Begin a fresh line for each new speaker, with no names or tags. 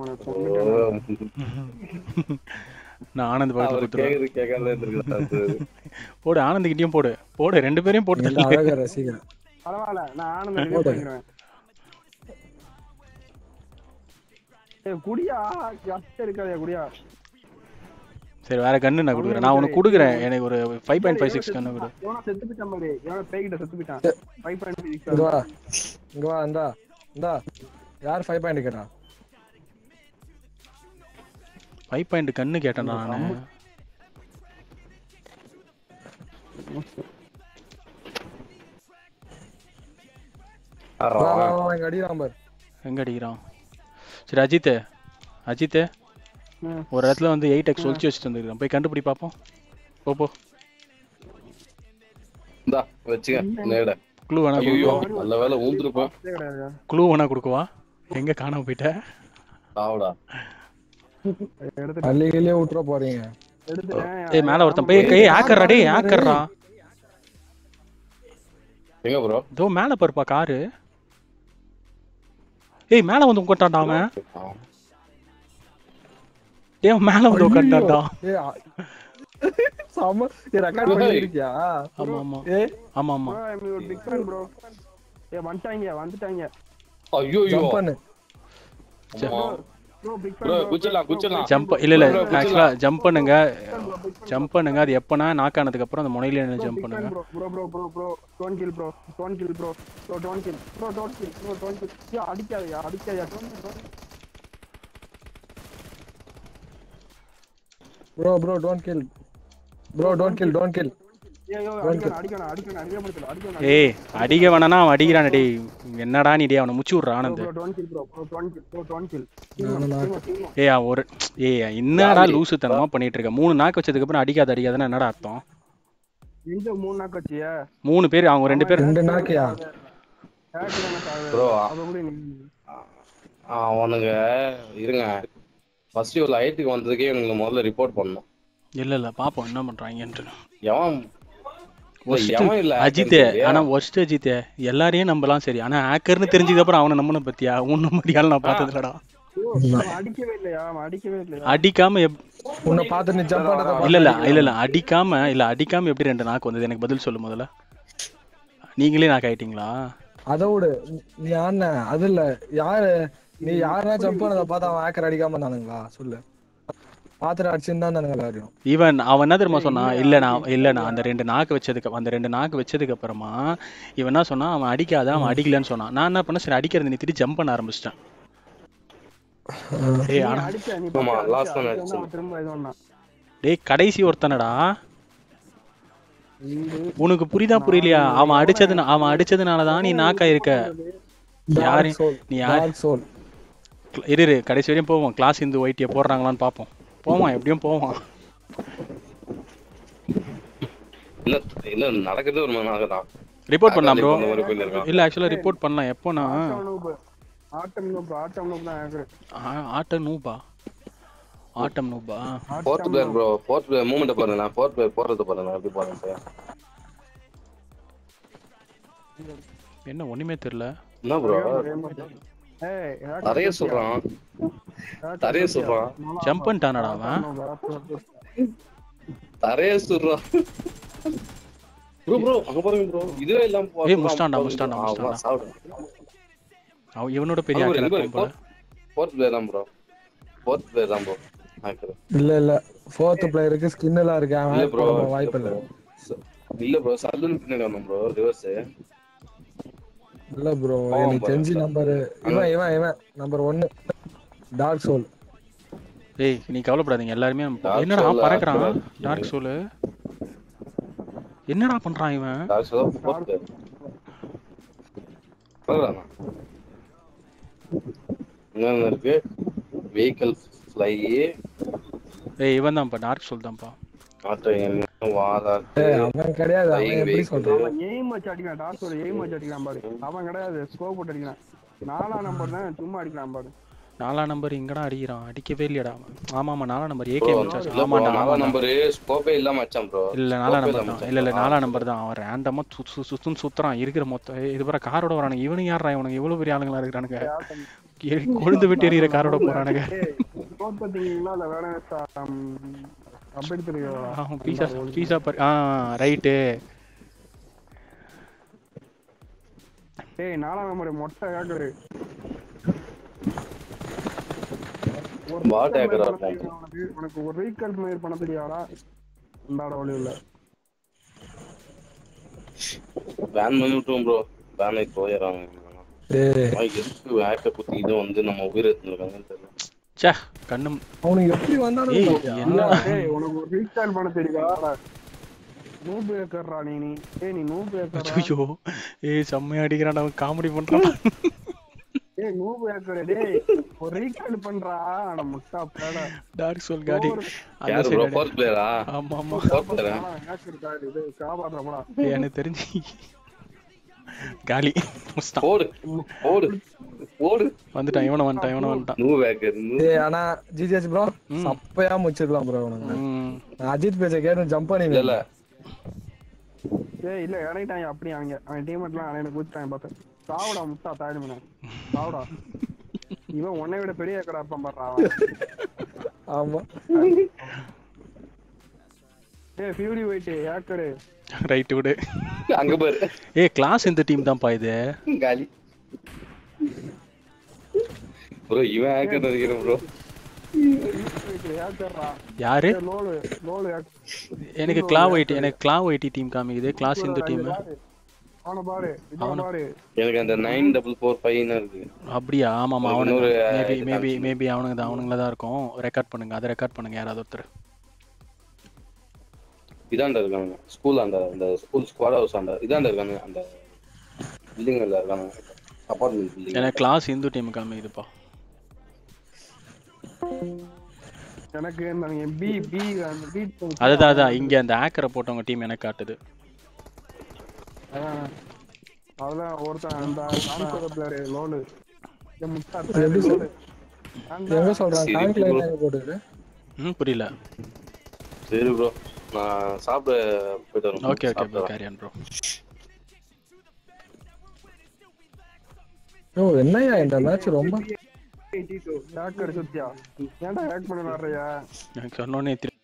அவனுக்கு
ஓ,
சொல்லிட்டேன்
நான் ஆனந்த் பக்கத்துல
அவர்
கொடுத்துருவேன்
கேக்குது கேட்காம இருந்திருக்காரு
போடு ஆனந்த் கிட்டயும் போடு போடு ரெண்டு பேரையும் போட்டு
இந்த
தள்ளு.
அழக ரசிகன்
பரவாயில்ல நான் ஆனந்த ரிவ்யூ பண்ணிக்கிறேன் ஏய் குடியா கஷ்டம் இருக்காதே குடியா
சரி வேற கன்னு நான் கொடுக்குறேன் நான் உனக்கு கொடுக்குறேன் எனக்கு ஒரு five point five six gun கொடு
எவனோ செத்து போயிட்டான் பாரு எவனோ பேய்கிட்ட செத்து போயிட்டான் ஃபைவ் பாயிண்ட்
இங்க வா இங்க வா இந்தா இந்தா யார் ஃபைவ் பாயிண்ட் கேட்டா
ஃபைவ் பாயிண்ட் கன்னு கேட்டேன் நான்
வா வா வா இங்க அடிக்கிறான் பாரு
எங்க அடிக்கிறான் சரி அஜித் அஜித்
ம்.
ஒரு இடத்துல வந்து எயிட் எக்ஸ் ஒழிச்சு வச்சுட்டு வந்துருக்கான் போய் கண்டுபிடி பார்ப்போம் போ போ
இந்தா வச்சுக்க நேட
க்ளூ வேணா
ஐயோ
கொடுக்குவா
நல்ல வேலை ஊந்துருப்போம்
கிடையாது
க்ளூ வேணா கொடுக்குவா எங்க காணாம போயிட்ட
ஆவுடா
எடுத்துட்டேன்
பள்ளிகளே விட்டுற போறீங்க
எடுத்துட்டேன்
ஏய் மேல ஒருத்தன் போய் கை ஆக்கறா டேய் ஆக்கறா
எங்க ப்ரோ
இதோ மேல பாருப்பா காரு ஏய் மேல வந்து உட்காண்டான்டா அவன் டேய் அவன் மேல வந்து உட்காண்டான்டா
ஏய் ஆ- செம ஏய் ரெக்கார்ட் பண்ணிருக்கியா
ஆமா ஆமா
ஏய்
ஆமா ஆமா
bro i'm your big fan bro ஏய் வந்துட்டாங்க வந்துட்டாங்க
ஐயோ ஐயோ
ஜம்ப் பண்ணு
bro big fan
ப்ரோ குச்சிடலாம் குச்சிடலாம்
ஜம்ப் இல்ல இல்ல
bro, bro,
ஆக்சுவலா ஜம்ப் பண்ணுங்க ஜம்ப் பண்ணுங்க அது எப்பனா நாக் ஆனதுக்கு அப்புறம் அந்த முனையில ஜம்ப் பண்ணுங்க
bro bro bro bro bro don't kill bro don't kill bro bro don't kill bro don't kill bro don't kill யா அடிக்காதயா அடிக்காதயா don't kill don't kill.
Bro bro don't kill bro don't kill don't kill
ஏய் யோ அடிக்கணும் அடிக்கணும் அடிக்கணும் அடிக்கவே முடியல அடிக்கணும்
ஏய் அடிக்க வேணானா அவன் அடிக்கிறான் டேய் என்னடா நீ டேய் அவனை முச்சு விட்ற Anand
bro don't kill bro bro don't kill bro don't kill
ஏய் அவன் ஒரு ஏய் என்னடா லூசுத்தனமா பண்ணிட்டு இருக்க மூணு நாக்கு வச்சதுக்கு அப்புறம் அடிக்காத அடிக்காதுன்னா என்னடா அர்த்தம்
எங்க மூணு நாக்கு வச்சியா
மூணு பேர் அவங்க ரெண்டு பேர்
ரெண்டு நாக்கியா
ஹேக் தான சாவு
ப்ரோ
அவ கூட நீ
அவனுங்க இருங்க ஃபர்ஸ்ட் இவ்வளவு ஐட்டுக்கு வந்ததுக்கே இவனுக்கு முதல்ல ரிப்போர்ட் பண்ணணும்
இல்ல இல்ல பாப்போம் என்ன பண்றாங்கன்ட்டு
எவன்
Worst.
எவன் இல்ல
அஜித் ஆனா ஒர்ஸ்ட் அஜித் எல்லாரையும் நம்பலாம் சரி ஆனா ஹேக்கர்னு தெரிஞ்சதுக்கு அப்புறம் அவனை நம்பின பத்தியா உன்ன மாதிரியால நான் பார்த்தது இல்லடா
அவன் அடிக்கவே இல்லையா அவன் அடிக்கவே இல்லையா
அடிக்காம எப்-
உன்னை பார்த்து நீ ஜம்ப் பண்றத
இல்ல இல்ல இல்ல இல்ல அடிக்காம இல்ல அடிக்காம எப்படி ரெண்டு நாக்கு வந்தது எனக்கு பதில் சொல்லு முதல்ல நீங்களே நாக்கு ஆயிட்டீங்களா
அதை விடு நீ ஆன அது இல்ல யாரு நீ யாருன்னா ஜம்ப் பண்ணதை பார்த்து அவன் ஆக்கர் அடிக்காம இருந்தானுங்களா சொல்லு பாத்திரம் அடிச்சுன்னு தான் எல்லாரையும்
ஈவன் அவன் என்ன தெரியுமா சொன்னான் இல்ல நான் இல்ல நான் அந்த ரெண்டு நாக்கு வச்சதுக்கு அந்த ரெண்டு நாக்கு வச்சதுக்கு அப்புறமா இவன் என்ன சொன்னான் அவன் அடிக்காத அவன் அடிக்கலன்னு சொன்னான் நான் என்ன பண்ண சரி அடிக்கிறது நிறுத்திட்டு ஜம்ப் பண்ண ஆரம்பிச்சிட்டேன் ஏய் ஆனா
அடிச்ச நீ
ஆமா,
பாத்து
last one
அடிச்ச,
அடிச்சேன்.
அவன் திரும்ப இது பண்ணான்
டேய் கடைசி ஒருத்தனடா உனக்கு புரியுதா புரியலையா அவன் அடிச்சது அவன் அடிச்சதுனாலதான் நீ நாக்காயிருக்க யாரு
சோல்
நீ யார்
டார்க் சோல்
இரு இரு கடைசி வரையும் போவோம் கிளாஸ் இந்த ஒயிட்டிய போடுறாங்களான்னு பார்ப்போம் போவான் எப்படியும் போவான்
இல்ல இல்ல நடக்குது ஒரு மணி தான்
ரிப்போர்ட் பண்ணலாம் ப்ரோ
அந்த மாதிரி போயிருக்கான்
இல்ல ஆக்சுவலா ரிப்போர்ட் பண்ணலாம் எப்போனா
ஆட்டம் noob. ஆட்டம் noob, ஆட்டம் noob தான் hacker.
ஆ- ஆட்டம் நூபா ஆட்டம் நூபா
fourth player bro fourth player moment பாருங்க நான் ஃபோர்த் பிளேயர் போறது பாருங்க எப்படி போறேன்
என்ன ஒண்ணுமே தெரியல
என்ன ப்ரோ
ஏய், hacker
நிறைய
குத்தியா?
சொல்றான்
hacker
நிறைய
குத்தியா?
சொல்றான்
மாமா,
ஜம்ப் பண்ணிட்டானடா அவன்
ஆட்டம் noob.
நிறைய சொல்றான் ப்ரோ ப்ரோ அங்க பாருங்க ப்ரோ இதுவே இல்லாம போ-
ஏய், முடிச்சிட்டான்டா, முடிச்சிட்டான்டா,
ஆ,
முடிச்சிட்டான்டா.
சாப்பிடு.
அவன் இவனோட பெரிய
அங்க
ஆட்கள்
பாரு,
இருப்பான் போல
ஃபோர்த் பிளேயர் தான் ப்ரோ ஃபோர்த் பிளேயர் தான் ப்ரோ ஹேக்கர்
இல்ல இல்ல ஃபோர்த் பிளேயருக்கு ஸ்கின் எல்லாம் இருக்கு அவன்
இல்ல
hack
ப்ரோ
பண்ண வாய்ப்பு இல்ல
இல்ல ப்ரோ சல்லுன்னு பின்னாடி வந்தோம் ப்ரோ ரிவர்ஸ்
இல்ல ப்ரோ
ஆமா,
எனக்கு
bro.
தெரிஞ்சு நம்பர் இவன் இவன் இவன் நம்பர் ஒன்னு டார்க் சோல்
ஏய் நீ கவலைப்படாதீங்க எல்லாருமே நம்ம-
Dark
என்னடா
Soul,
பறக்குறான்
Dark
டார்க் சோலு என்னடா பண்றான் இவன்
டாக்ஸ் தான் ஃபோர்த் பிளேயர் பரவாயில்ல என்ன இருக்கு வெஹிக்கல் ஃப்ளை
ஏய் இவன் தான்ப்பா டார்க் சோல் தான்ப்பா
ஆட்டோ வாதாட்டு
ஏய், அவன் கிடையாது அவன்
Flying
எப்படி
vehicle.
சொல்றான்
அவன் aim வச்சு அடிக்கிறான், டார்க் சோல் aim வச்சு அடிக்கிறான் பாரு. அவன் கிடையாது ஸ்கோப் போட்டு அடிக்கிறான் நாலாம் நம்பர் தான் சும்மா அடிக்கிறான் பாரு
நாலாம் நம்பர் இங்கடா அடிக்கிறான் அடிக்கவே இல்லையடா அவன் ஆமா ஆமா நாலாம் நம்பர் ஏகே
ப்ரோ
வச்சாச்சு
இல்ல ப்ரோ
ஆமாண்டா
நாலாம்
ஆமாண்டா
நம்பர் ஸ்கோப்பே இல்லாம வச்சான் ப்ரோ
இல்ல நாலாம் நம்பர் தான் இல்ல இல்ல நாலாம் நம்பர் தான் அவன் ரேண்டமா சுத்து சுத்துன்னு சுத்துறான் இருக்கிற மொத்த இது பாரு காரோட வரானுங்க இவனுங்க யாரா இவனுங்க இவ்வளவு பெரிய ஆளுங்களா இருக்கிறானுங்க எரி- கொழுந்து விட்டு எறிகிற காரோட போறானுங்க
நோட் பாத்தீங்களா இல்ல வேற அப்படி தெரியும்
ஆ பீஸா பீஸா பர் ஆ ரைட்டு
டேய் நாலாம் நம்பர் மொட்டை ஏக்கரு ஒரு
Bot
recall
hacker ஆ
பண்ண தெரியுமா உனக்கு? உனக்கு ஒரு ரீகால் மாதிரி பண்ண தெரியாதா இந்தாட வழி இல்ல
பேன் பண்ணி விட்டுருவோம் ப்ரோ பேனை போயிடறாங்க
டேய்
எதுக்கு ஹேக்கை குத்தி இது வந்து நம்ம உயிர் எடுத்துருக்காங்கன்னு தெரியல
ச்சே கண்ணு
அவனுக்கு எப்படி
ஏய்
வந்தானு
என்ன
டேய் உனக்கு ஒரு ரீகால் பண்ண தெரியாதா நூபு ஏக்கர்ரா நீ நீ ஏய் நீ நூபு ஏக்கர்ரா
ஐயோ ஏய் செம்மையா அடிக்கிறான் அவன் காமெடி பண்றான்
ஏய் நூபு ஏக்கர் டேய் ஒரு ரீகால் பண்றா நான் முட்டா பேட
டார்க் சோல் காடி அந்த
யாரு ப்ரோ
சைடு
ஃபோர்த் பிளேயரா
ஆமா ஆமா
ஃபோர்த் பிளேயரா
ஏக்கர் காடு இது காப்பாத்துறப்படா
ஏய், எனக்கு தெரிஞ்சு காலி முஸ்தான்
போடு போடு போடு
வந்துட்டான் இவனை வந்துட்டான் இவனை வந்துட்டான்
நூ ஹேக்கர் நூ
டேய் ஆனா ஜிஜிஎஸ் ப்ரோ சப்பையா முடிச்சிடலாம் ப்ரோ உனக்கு
ம்.
நான் அஜித் பேச்ச கேட்டு ஜம்ப் பண்ணி
இல்ல இல்ல
ஏய் இல்ல இறங்கிட்டாங்க அப்படி அவங்க அவன் டீமெட்லாம் எனக்கு ஊத்திட்டாங்க பார்த்தேன் சாவுடா முட்டா தாடி மன சாவுடா இவன் உன்னை விட பெரிய ஏக்கரா இருப்பான் பாடுறா அவன்
ஆமா
ஏய் ஃபியூரி வெயிட் ஏக்கரு
ரைட் விடு
அங்க பாரு
ஏய் கிளாஸ் இந்த டீம் தான்ப்பா இது
காலி ப்ரோ இவன் ஹேக்கர் நினைக்கிறேன் ப்ரோ
ஏக்கர்ரா
யாரு
ஏய் லோலு லோலு
எனக்கு கிளாவ் ஒயிட் எனக்கு கிளாவ் ஒயிட்டி டீம் காமிக்குது கிளாஸ் இந்த டீம்
அவனை பாரு இவனை பாரு
எனக்கு அந்த நைன் டபுள் ஃபோர் ஃபைவ்னு இருக்கு
அப்படியா ஆமாமா
ஒரு
அவனுங்க
இன்னொரு,
மேபி
இது
மேபி
காமிச்சு.
மேபி அவனுங்க தான் அவனுங்கள தான் இருக்கும் ரெக்கார்ட் பண்ணுங்க அதை ரெக்கார்ட் பண்ணுங்க யாராவது ஒருத்தர்
இதாண்ட இருக்காங்க ஸ்கூல் அந்த அந்த ஸ்கூல் ஸ்குவாட் ஹவுஸ் அந்த இதாண்ட இருக்காங்க அந்த பில்டிங்ல இருக்காங்க அபார்ட்மெண்ட் பில்டிங்
எனக்கு கிளாஸ் இந்து டீம் காமிக்குதுப்பா
எனக்கு இந்த பி பி அந்த பி
அதுதான் அதான் இங்க அந்த ஆக்கரை போட்டவங்க டீம் எனக்கு காட்டுது
அதெல்லாம் ஒருத்தன் அந்த கான்சோட பிளேயர் லோலு ஏய் முட்டா
எப்படி
லோலு
எங்க சொல்றான்
சரி,
டேங்க்ல
bro.
எங்க போட்டுருக்கு
ம் புரியல
சரி ப்ரோ நான் சாப்பிட போயிட்டு வரேன்
ஓகே ஓகே
சாப்பிட்டு
ப்ரோ
வரேன்.
கேரியன் ப்ரோ
ஓ என்னய்யா இந்த மேட்ச் ரொம்ப
ஹேக்கர் சுத்தியா ஏன்டா ஹேக் பண்ண வர்றியா
எனக்கு சொன்னோன்னே